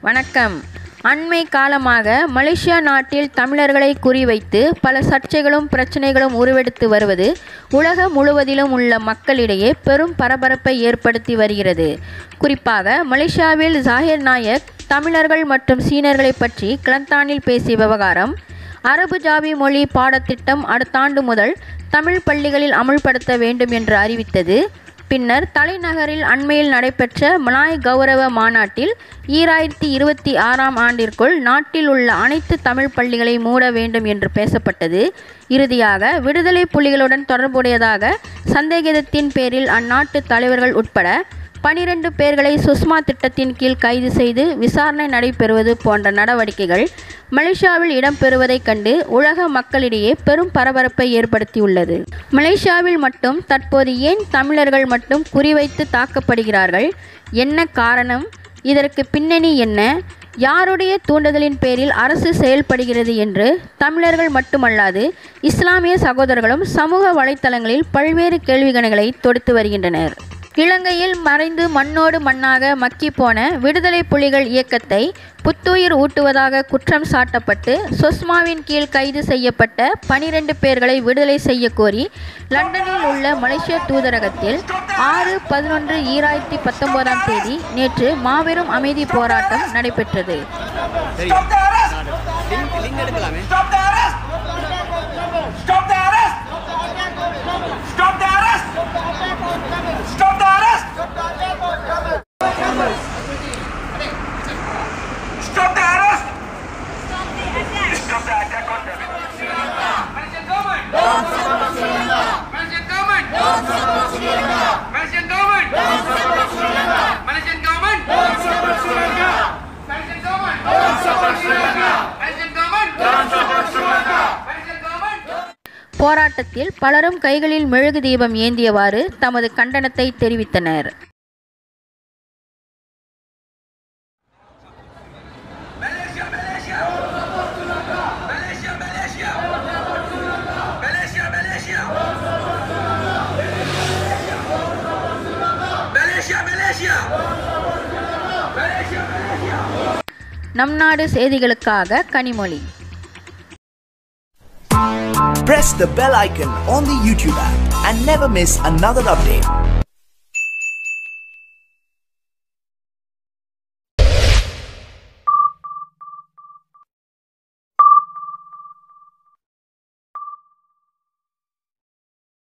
வணக்கம் அண்மை காலமாக மலேசியா நாட்டில் தமிழர்களை குறிவைத்து பல சர்ச்சைகளும் பிரச்சனைகளும் உருவெடுத்து வருவது உலகம் முழுவதிலும் உள்ள மக்களிடையே பெரும் பரபரப்பை ஏற்படுத்தி வருகிறது குறிப்பாக மலேசியாவில் ஜாகிர் நாயக் தமிழர்கள் மற்றும் சீனர்களை பற்றி கிளந்தானில் பேசிய விவகாரம் அரபு ஜாவி மொழி பாடத்திட்டம் அடுத்த ஆண்டு முதல் தமிழ் பள்ளிகளில் அமுல்படுத்த வேண்டும் என்று அறிவித்தது பின்னர் தலைநகரில் அண்மையில் நடைபெற்ற மலாய் கௌரவ மாநாட்டில் ஈராயிரத்தி இருபத்தி ஆறாம் ஆண்டிற்குள் நாட்டில் உள்ள அனைத்து தமிழ் பள்ளிகளை மூட வேண்டும் என்று பேசப்பட்டது இறுதியாக விடுதலை புலிகளுடன் தொடர்புடையதாக சந்தேகத்தின் பேரில் அந்நாட்டு தலைவர்கள் உட்பட பனிரெண்டு பேர்களை சுஷ்மா திட்டத்தின் கீழ் கைது செய்து விசாரணை நடைபெறுவது போன்ற நடவடிக்கைகள் மலேசியாவில் இடம்பெறுவதைக் கண்டு உலக மக்களிடையே பெரும் பரபரப்பை ஏற்படுத்தியுள்ளது மலேசியாவில் மட்டும் தற்போது ஏன் தமிழர்கள் மட்டும் குறிவைத்து தாக்கப்படுகிறார்கள் என்ன காரணம் இதற்கு பின்னணி என்ன யாருடைய தூண்டுதலின் பேரில் அரசு செயல்படுகிறது என்று தமிழர்கள் மட்டுமல்லாது இஸ்லாமிய சகோதரர்களும் சமூக வலைத்தளங்களில் பல்வேறு கேள்விகணைகளை தொடுத்து வருகின்றனர் இலங்கையில் மறைந்து மண்ணோடு மண்ணாக மக்கிப்போன விடுதலை புலிகள் இயக்கத்தை புத்துயிர் ஊட்டுவதாக குற்றம் சாட்டப்பட்டு சொஸ்மாவின் கீழ் கைது செய்யப்பட்ட பனிரெண்டு பேர்களை விடுதலை செய்ய கோரி லண்டனில் உள்ள மலேசிய தூதரகத்தில் ஆறு பதினொன்று ஈராயிரத்தி பத்தொன்பதாம் தேதி நேற்று மாபெரும் அமைதி போராட்டம் நடைபெற்றது Stop the arrest! Link link எடுக்கலாமே Stop the arrest! Stop the arrest! Stop the arrest! Stop the arrest! Stop the arrest! Stop the attack on them. Malaysian government! Don't support Sri Lanka! Malaysian government! Don't support Sri Lanka! Malaysian government! Don't support Sri Lanka! Malaysian government! Don't support Sri Lanka! Malaysian government! Don't support Sri Lanka! Malaysian government! Don't support Sri Lanka! Malaysian government! போராட்டத்தில் பலரும் கைகளில் மெழுகு தீபம் ஏந்தியவாறு தமது கண்டனத்தை தெரிவித்தனர் Malaysia, Malaysia! Malaysia, Malaysia! Malaysia, Malaysia! Malaysia, Malaysia! Malaysia, Malaysia! நம் நாடு செய்திகளுக்காக Kanimozhi Press the bell icon on the YouTube app and never miss another update.